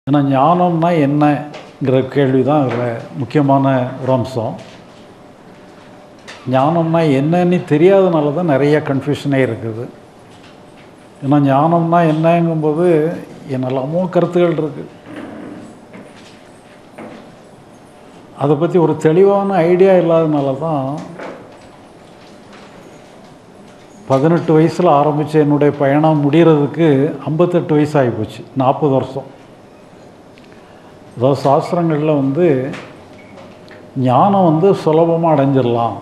ஏன்னா ஞானம்னா என்னங்கிற கேள்வி தான் அதில் முக்கியமான ஒரு அம்சம் ஞானம்னா என்னன்னு தெரியாதனால தான் நிறைய கன்ஃபியூஷனே இருக்குது ஏன்னா ஞானம்னா என்னங்கும்போது என்னெல்லாமோ கருத்துகள் இருக்குது அதை பற்றி ஒரு தெளிவான ஐடியா இல்லாதனால தான் பதினெட்டு வயசில் ஆரம்பித்த என்னுடைய பயணம் முடிகிறதுக்கு ஐம்பத்தெட்டு வயசு ஆகிப்போச்சு நாற்பது வருஷம் அதாவது சாஸ்திரங்களில் வந்து ஞானம் வந்து சுலபமாக அடைஞ்சிடலாம்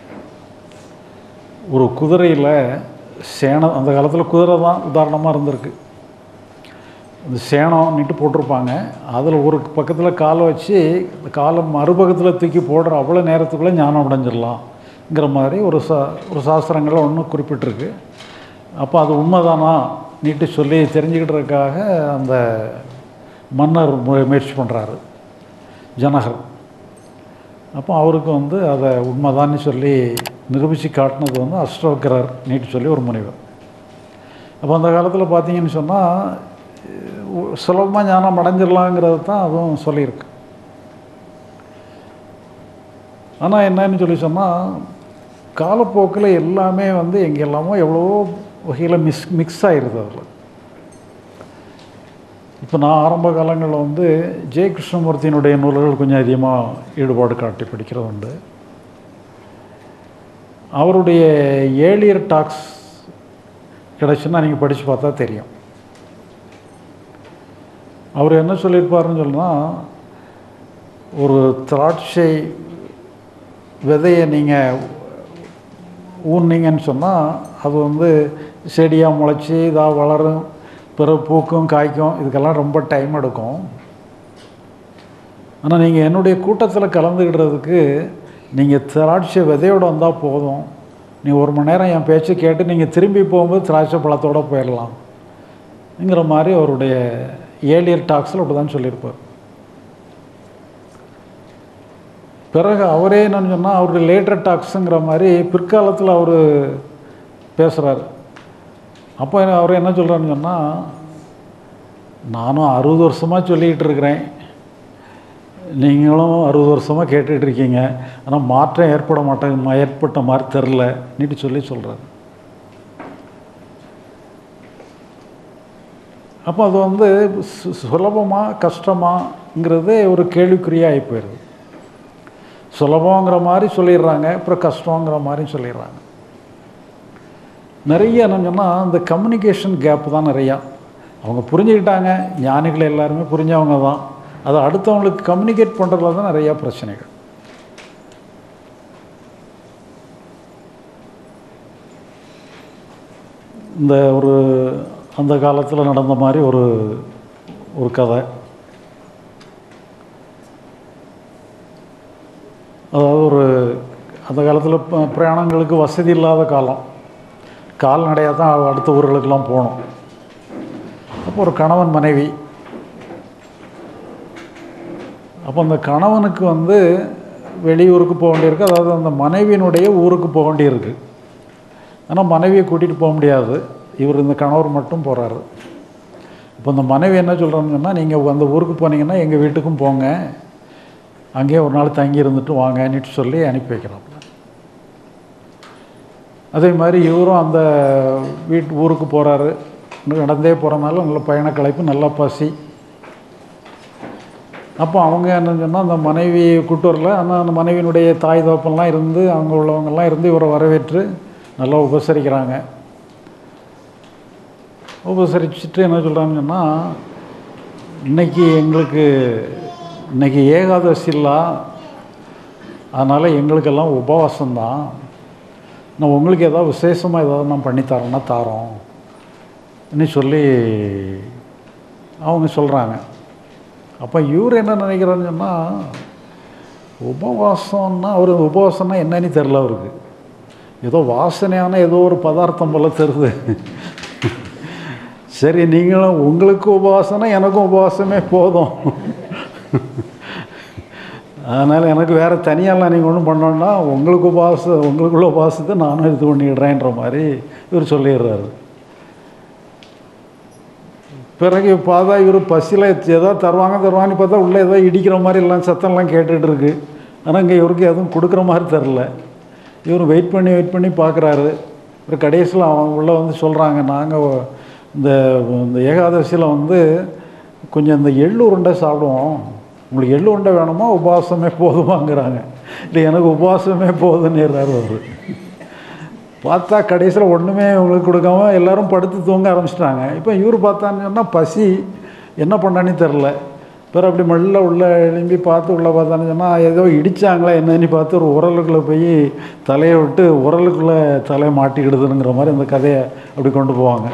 ஒரு குதிரையில் சேனம் அந்த காலத்தில் குதிரை தான் உதாரணமாக இருந்திருக்கு இந்த சேனம்னுட்டு போட்டிருப்பாங்க அதில் ஒரு பக்கத்தில் காலை வச்சு இந்த காலை மறுபக்கத்தில் தூக்கி போடுற அவ்வளோ நேரத்துக்குள்ளே ஞானம் அடைஞ்சிடலாம்ங்கிற மாதிரி ஒரு சா ஒரு சாஸ்திரங்களில் ஒன்று குறிப்பிட்டிருக்கு அப்போ அது உண்மைதானா நீட்டு சொல்லி தெரிஞ்சுக்கிட்டதுக்காக அந்த மன்னர் மு- முயற்சி பண்ணுறாரு ஜனகர் அப்போ அவருக்கு வந்து அதை உண்மைதான்னு சொல்லி நிரூபித்து காட்டினது வந்து அஷ்டோக்கரர் நீட்டு சொல்லி ஒரு முனிவர் அப்போ அந்த காலத்தில் பார்த்தீங்கன்னு சொன்னால் சுலபமாக ஞானம் அடைஞ்சிடலாங்கிறது தான் அதுவும் சொல்லியிருக்கு ஆனால் என்னன்னு சொல்லி சொன்னால் காலப்போக்கில் எல்லாமே வந்து எங்கெல்லாமோ எவ்வளவோ வகையில் மிஸ் மிக்ஸ் ஆயிடுது அதில் இப்போ நான் ஆரம்ப காலங்களில் வந்து ஜெய கிருஷ்ணமூர்த்தியினுடைய நூல்கள் கொஞ்சம் அதிகமாக ஈடுபாடு காட்டி படிக்கிறது உண்டு அவருடைய ஏழியர் டாக்ஸ் கிடச்சுன்னா நீங்கள் படித்து பார்த்தா தெரியும் அவர் என்ன சொல்லியிருப்பாருன்னு சொன்னால் ஒரு திராட்சை விதையை நீங்கள் ஊன்னீங்கன்னு சொன்னால் அது வந்து செடியாக முளைச்சி இதாக வளரும் பிறகு பூக்கும் காய்க்கும் இதுக்கெல்லாம் ரொம்ப டைம் எடுக்கும் ஆனால் நீங்கள் என்னுடைய கூட்டத்தில் கலந்துக்கிடுறதுக்கு நீங்கள் திராட்சை விதையோடு வந்தால் போதும் நீ ஒரு மணி நேரம் என் பேச்சை கேட்டு நீங்கள் திரும்பி போகும்போது திராட்சை பழத்தோடு போயிடலாம்ங்கிற மாதிரி அவருடைய ஏழியர் டாக்ஸில் அப்படி தான் சொல்லியிருப்பார் பிறகு அவரே என்னன்னு சொன்னால் அவருடைய லேட்டர் டாக்ஸுங்கிற மாதிரி பிற்காலத்தில் அவர் பேசுகிறாரு அப்போ என்ன- அவர் என்ன சொல்கிறாருன்னு சொன்னால் நானும் அறுபது வருஷமாக சொல்லிக்கிட்டு இருக்கிறேன் நீங்களும் அறுபது வருஷமாக கேட்டுட்டு இருக்கீங்க ஆனால் மாற்றம் ஏற்பட மாட்டேங்க ஏற்பட்ட மாதிரி தெரில நீட்டு சொல்லி சொல்கிறாரு அப்போ அது வந்து சு- சுலபமாக கஷ்டமாங்கிறது ஒரு கேள்விக்குறியாக போயிடுது சுலபங்கிற மாதிரி சொல்லிடுறாங்க அப்புறம் கஷ்டங்கிற மாதிரி சொல்லிடுறாங்க நிறைய என்ன சொன்னால் இந்த கம்யூனிகேஷன் கேப் தான் நிறையா அவங்க புரிஞ்சுக்கிட்டாங்க ஞானிகள் எல்லாருமே புரிஞ்சவங்க தான் அதை அடுத்தவங்களுக்கு கம்யூனிகேட் பண்ணுறதுல தான் நிறையா பிரச்சனைகள் இந்த ஒரு அந்த காலத்தில் நடந்த மாதிரி ஒரு ஒரு கதை அதாவது ஒரு அந்த காலத்தில் ப- பிரயாணங்களுக்கு வசதி இல்லாத காலம் கால்நடையாக தான் அடுத்த ஊர்களுக்கெல்லாம் போகணும் அப்போ ஒரு கணவன் மனைவி அப்போ அந்த கணவனுக்கு வந்து வெளியூருக்கு போக வேண்டியிருக்கு அதாவது அந்த மனைவியினுடைய ஊருக்கு போக வேண்டியிருக்கு ஆனால் மனைவியை கூட்டிகிட்டு போக முடியாது இவர் இந்த கணவர் மட்டும் போகிறாரு இப்போ இந்த மனைவி என்ன சொல்கிறாங்கன்னா நீங்கள் அந்த ஊருக்கு போனீங்கன்னா எங்கள் வீட்டுக்கும் போங்க அங்கேயே ஒரு நாள் தங்கி இருந்துட்டு வாங்கன்னுட்டு சொல்லி அனுப்பி வைக்கிறாப்புல அதே மாதிரி இவரும் அந்த வீட்டு ஊருக்கு போகிறாரு நடந்தே போகிறனால நல்ல பயண களைப்பு நல்லா பசி அப்போ அவங்க என்ன சொன்னால் அந்த மனைவி கூட்டு வரல ஆனால் அந்த மனைவியினுடைய தாய் தோப்பெல்லாம் இருந்து அங்கே உள்ளவங்கெல்லாம் இருந்து இவரை வரவேற்று நல்லா உபசரிக்கிறாங்க உபசரிச்சுட்டு என்ன சொல்கிறாங்கன்னு சொன்னால் இன்னைக்கு எங்களுக்கு இன்னைக்கு ஏகாதசி இல்ல அதனால் எங்களுக்கெல்லாம் உபவாசம்தான் நான் உங்களுக்கு ஏதாவது விசேஷமாக ஏதாவது நான் பண்ணி தரேன்னா தாரோம் இன்னும் சொல்லி அவங்க சொல்கிறாங்க அப்போ இவர் என்ன நினைக்கிறாருன்னு சொன்னால் உபவாசம்னா அவர் உபவாசம்னா என்னன்னு தெரில அவருக்கு ஏதோ வாசனையான ஏதோ ஒரு பதார்த்தம் போல தெரியுது சரி நீங்களும் உங்களுக்கு உபவாசம்னா எனக்கும் உபவாசமே போதும் அதனால் எனக்கு வேறு தனியாலாம் நீங்கள் ஒன்றும் பண்ணோன்னா உங்களுக்கு உபவாசம் உங்களுக்குள்ள உபவாசத்தை நானும் இது பண்ணிடுறேன்ற மாதிரி இவர் சொல்லிடுறாரு பிறகு பார்த்தா இவர் பசியில் ஏதோ தருவாங்க தருவாங்கன்னு பார்த்தா உள்ளே ஏதோ இடிக்கிற மாதிரி எல்லாம் சத்தம்லாம் கேட்டுட்டு இருக்கு ஆனால் இங்கே இவருக்கு எதுவும் கொடுக்குற மாதிரி தெரில இவர் வெயிட் பண்ணி வெயிட் பண்ணி பார்க்குறாரு ஒரு கடைசியில் அவங்க உள்ள வந்து சொல்கிறாங்க நாங்கள் இந்த இந்த ஏகாதசியில் வந்து கொஞ்சம் இந்த எள்ளு உருண்டை சாப்பிடுவோம் உங்களுக்கு எள்ளு உருண்டை வேணுமா உபவாசமே போதுமாங்கிறாங்க இல்லை எனக்கு உபவாசமே போதுன்னுறாரு அவர் பார்த்தா கடைசியில் ஒன்றுமே உங்களுக்கு கொடுக்காம எல்லாரும் படுத்து தூங்க ஆரம்பிச்சிட்டாங்க இப்போ இவர் பார்த்தான்னு சொன்னால் பசி என்ன பண்ணான்னு தெரில பிறகு அப்படி மெல்ல உள்ள எழும்பி பார்த்து உள்ளே பார்த்தான்னு சொன்னால் ஏதோ இடித்தாங்களா என்னன்னு பார்த்து ஒரு உரலுக்குள்ளே போய் தலையை விட்டு உரலுக்குள்ளே தலையை மாட்டிக்கிடுதுங்கிற மாதிரி இந்த கதையை அப்படி கொண்டு போவாங்க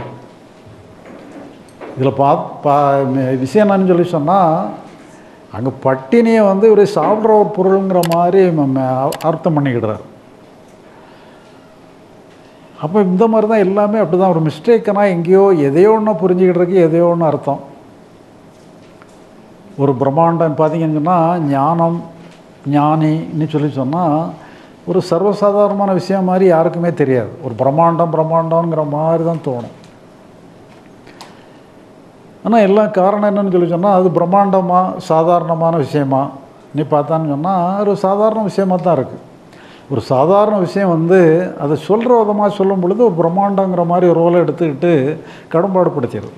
இதில் பா பா விஷயம் என்னன்னு சொல்லி சொன்னால் அங்கே பட்டினியை வந்து இவர் சாப்பிட்ற ஒரு பொருளுங்கிற மாதிரி ம- ம- அர்த்தம் பண்ணிக்கிடுறாரு அப்போ இந்த மாதிரி தான் எல்லாமே அப்படி தான் ஒரு மிஸ்டேக்குனா எங்கேயோ எதையோ ஒன்று புரிஞ்சுக்கிட்டுருக்கு எதையோ ஒன்று அர்த்தம் ஒரு பிரம்மாண்டம் பார்த்தீங்கன்னு சொன்னால் ஞானம் ஞானின்னு சொல்லி சொன்னால் ஒரு சர்வசாதாரணமான விஷயம் மாதிரி யாருக்குமே தெரியாது ஒரு பிரம்மாண்டம் பிரம்மாண்டங்கிற மாதிரி தான் தோணும் ஆனால் எல்லாம் காரணம் என்னன்னு சொல்லி சொன்னால் அது பிரம்மாண்டமாக சாதாரணமான விஷயமா நீ பார்த்தான்னு சொன்னால் ஒரு சாதாரண விஷயமா தான் இருக்குது ஒரு சாதாரண விஷயம் வந்து அதை சொல்கிற விதமாக சொல்லும் பொழுது ஒரு பிரம்மாண்டங்கிற மாதிரி ஒரு ரோலை எடுத்துக்கிட்டு கடம்பாடு படுத்திடுது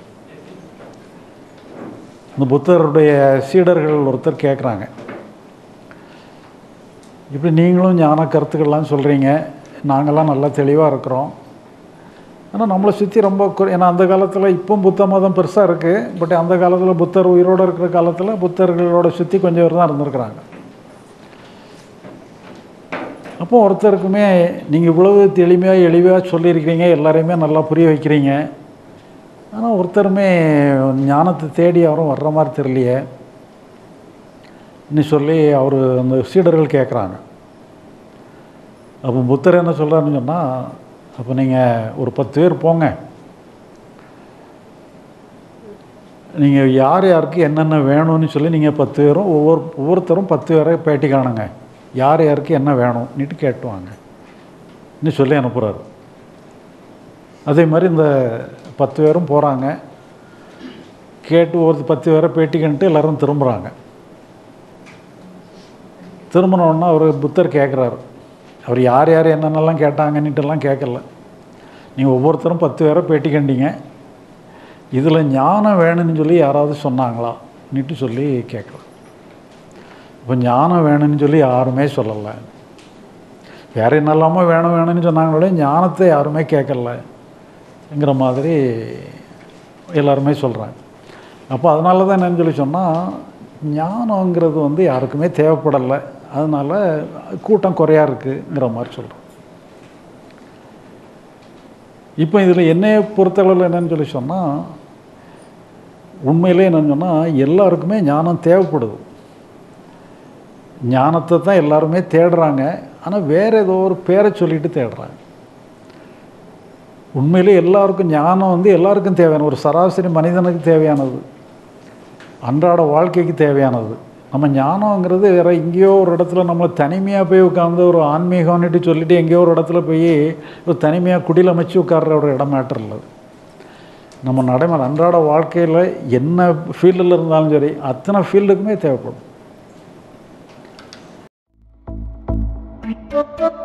இந்த புத்தருடைய சீடர்கள் ஒருத்தர் கேட்குறாங்க இப்படி நீங்களும் ஞான கருத்துக்கள்லாம் சொல்கிறீங்க நாங்கள்லாம் நல்லா தெளிவாக இருக்கிறோம் ஆனால் நம்மளை சுற்றி ரொம்ப குறை ஏன்னா அந்த காலத்தில் இப்போ புத்த மதம் பெருசாக இருக்குது பட் அந்த காலத்தில் புத்தர் உயிரோடு இருக்கிற காலத்தில் புத்தர்களோட சுற்றி கொஞ்சம் பேர் தான் இருந்திருக்கிறாங்க அப்போ ஒருத்தருக்குமே நீங்கள் இவ்வளவு தெளிமையாக எளிமையாக சொல்லியிருக்கிறீங்க எல்லாரையுமே நல்லா புரிய வைக்கிறீங்க ஆனால் ஒருத்தருமே ஞானத்தை தேடி யாரும் வர்ற மாதிரி தெரியலையே இன்னும் சொல்லி அவர் அந்த சீடர்கள் கேட்குறாங்க அப்போ புத்தர் என்ன சொல்கிறாருன்னு சொன்னால் அப்போ நீங்கள் ஒரு பத்து பேர் போங்க நீங்கள் யார் யாருக்கு என்னென்ன வேணும்னு சொல்லி நீங்கள் பத்து பேரும் ஒவ்வொரு ஒவ்வொருத்தரும் பத்து பேரை பேட்டி காணுங்க யார் யாருக்கு என்ன வேணும்னுட்டு கேட்டுவாங்க இன்னும் சொல்லி அனுப்புகிறாரு அதே மாதிரி இந்த பத்து பேரும் போகிறாங்க கேட்டு ஒரு பத்து பேரை பேட்டி கண்டுட்டு எல்லோரும் திரும்புகிறாங்க திரும்பினோன்னா அவர் புத்தர் கேட்குறாரு அவர் யார் யார் என்னென்னலாம் கேட்டாங்கன்னுட்டுலாம் கேட்கல நீங்கள் ஒவ்வொருத்தரும் பத்து பேரை பேட்டி கண்டீங்க இதில் ஞானம் வேணும்னு சொல்லி யாராவது சொன்னாங்களா நீட்டு சொல்லி கேட்கலாம் இப்போ ஞானம் வேணும்னு சொல்லி யாருமே சொல்லலை வேறு என்னெல்லாமோ வேணும் வேணும்னு சொன்னாங்களே ஞானத்தை யாருமே கேட்கலங்கிற மாதிரி எல்லாருமே சொல்கிறாங்க அப்போ அதனால தான் என்னன்னு சொல்லி சொன்னால் ஞானங்கிறது வந்து யாருக்குமே தேவைப்படலை அதனால் கூட்டம் குறையா இருக்குங்கிற மாதிரி சொல்கிறோம் இப்போ இதில் என்னையை பொறுத்தளவில் என்னன்னு சொல்லி சொன்னால் உண்மையிலே என்னன்னு சொன்னால் எல்லாருக்குமே ஞானம் தேவைப்படுது ஞானத்தை தான் எல்லாருமே தேடுறாங்க ஆனால் வேறு ஏதோ ஒரு பேரை சொல்லிட்டு தேடுறாங்க உண்மையிலே எல்லாருக்கும் ஞானம் வந்து எல்லாருக்கும் தேவையான ஒரு சராசரி மனிதனுக்கு தேவையானது அன்றாட வாழ்க்கைக்கு தேவையானது நம்ம ஞானங்கிறது வேற எங்கேயோ ஒரு இடத்துல நம்ம தனிமையாக போய் உட்காந்து ஒரு ஆன்மீகம்னுட்டு சொல்லிட்டு எங்கேயோ ஒரு இடத்துல போய் ஒரு தனிமையாக குடியில் அமைச்சு உட்கார்ற ஒரு இடம் மேட்டர் இல்லை நம்ம நடைமுறை அன்றாட வாழ்க்கையில் என்ன ஃபீல்டில் இருந்தாலும் சரி அத்தனை ஃபீல்டுக்குமே தேவைப்படும்